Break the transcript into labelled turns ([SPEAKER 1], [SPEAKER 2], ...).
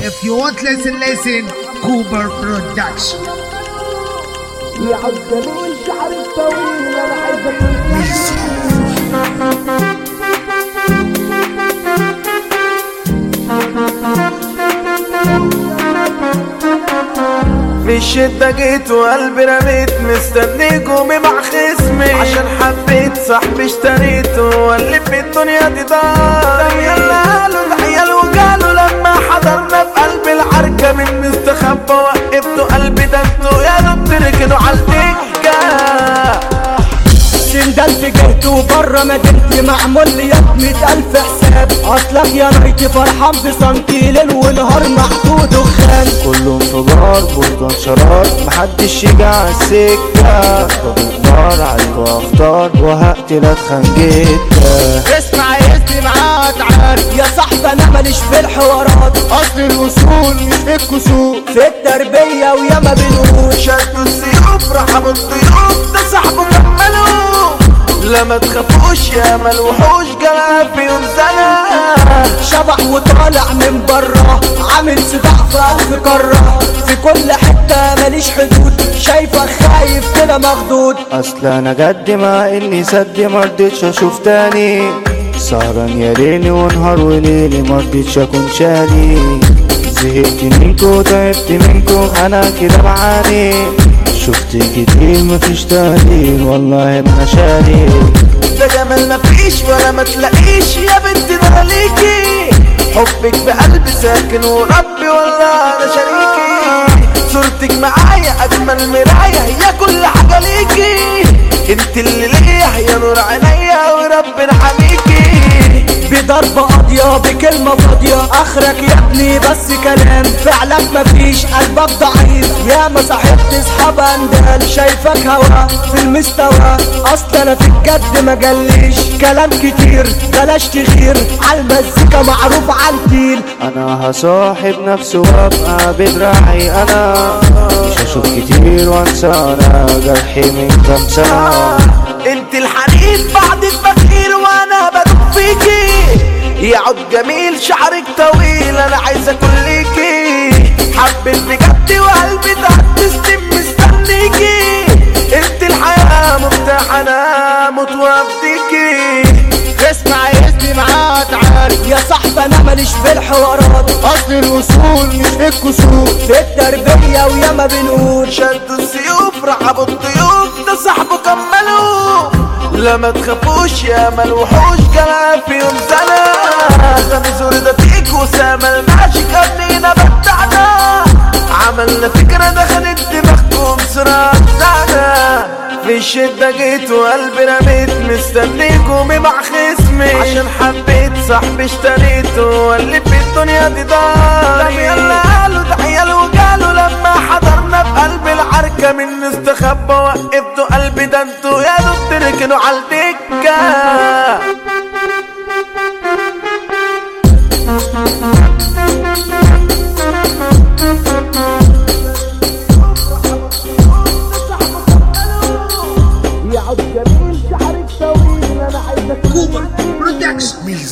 [SPEAKER 1] If you want listen, listen, Cooper Production.
[SPEAKER 2] يا عالجميل شعر الطويل انا عايزك
[SPEAKER 3] في الشدة جيت وقلبي رميت مستنيكم مع خصمي عشان حبيت صاحبي اشتريته واللي في الدنيا دي دار يلا قالوا العيال وقالوا لما حضرنا في قلب العركة من مستخبى وقفتوا قلبي ده انتوا يا رب تركنوا على الدكة
[SPEAKER 4] سندلت جهت وبره مدينتي معمول لي يا مية ألف حساب أصلك يا نايتي فرحان بسنتي ليل ونهار محطوط دخان
[SPEAKER 3] كله انفجار برضه شرار محدش يجي على السكة بالنار عليك واختار وهقتلك خنجتك
[SPEAKER 4] اسمع اسمي معاك عارف يا صاحبي أنا ماليش في الحوارات أصل الوصول مش في الكسوف في التربية وياما بنقول
[SPEAKER 3] شدوا السيوف رحبوا الضيوف ده صاحبه كملوا لا ما تخافوش يا ملوحوش جرى في يوم سنة
[SPEAKER 4] شبح وطالع من بره عامل صداع في ألف كرة في كل حتة ماليش حدود شايفك خايف كده مخدود
[SPEAKER 3] اصل انا جد مع اني سد مرضتش اشوف تاني سهران يا ليلي ونهار وليلي مرضتش اكون شاري زهقت منكو تعبت منكو انا كده بعاني شفت كتير مفيش تقدير والله ما شاري ده جمال مفيش ولا ما تلاقيش يا بنت ده أنا ليكي حبك بقلبي ساكن وربي والله انا شريكي صورتك معايا اجمل مرايه هي كل حاجه ليكي انت اللي ليا يا نور عينيا وربنا حميكي
[SPEAKER 4] بضربة قاضية بكلمة فاضية اخرك يا ابني بس كلام فعلك مفيش قلبك ضعيف يا ما صاحبت اصحاب اندال شايفك هوا في المستوى اصل انا في الجد ما جليش كلام كتير بلاش تغير عالمزيكا معروف عالتيل
[SPEAKER 3] انا هصاحب نفسي وابقى بدراعي انا مش هشوف كتير وانسى انا جرحي من كام سنه انت الحنين بعد البخير وانا بدوب فيكي يا عود جميل شعرك طويل انا عايز اكون ليكي حبيت بجد وقلبي تحت تسلم مستنيكي انت الحياه مفتاح انا موت وافديكي
[SPEAKER 4] اسمع اسمي معاك عارف يا صاحبي انا ماليش في الحوارات اصل الوصول مش في الكسوف في التربية وياما بنقول
[SPEAKER 3] شدوا السيوف رحبوا الضيوف ده صاحبه كملوا لا ما تخافوش يا ملوحوش جرى في يوم سنة غمزوا ده فيك وسام الماشي كابنينا بتاعنا عملنا فكرة دخلت دماغكم سرعة بتاعنا في الشدة جيت وقلبي رميت مستنيكم مع خصمي عشان حبيت صاحبي اشتريته واللي في الدنيا دي دار طب يلا قالوا ده عيال وقالوا لما حضرنا في قلب العركة من نستخبى وقفتوا قلبي ده انتوا يا دوب تركنوا على الدكة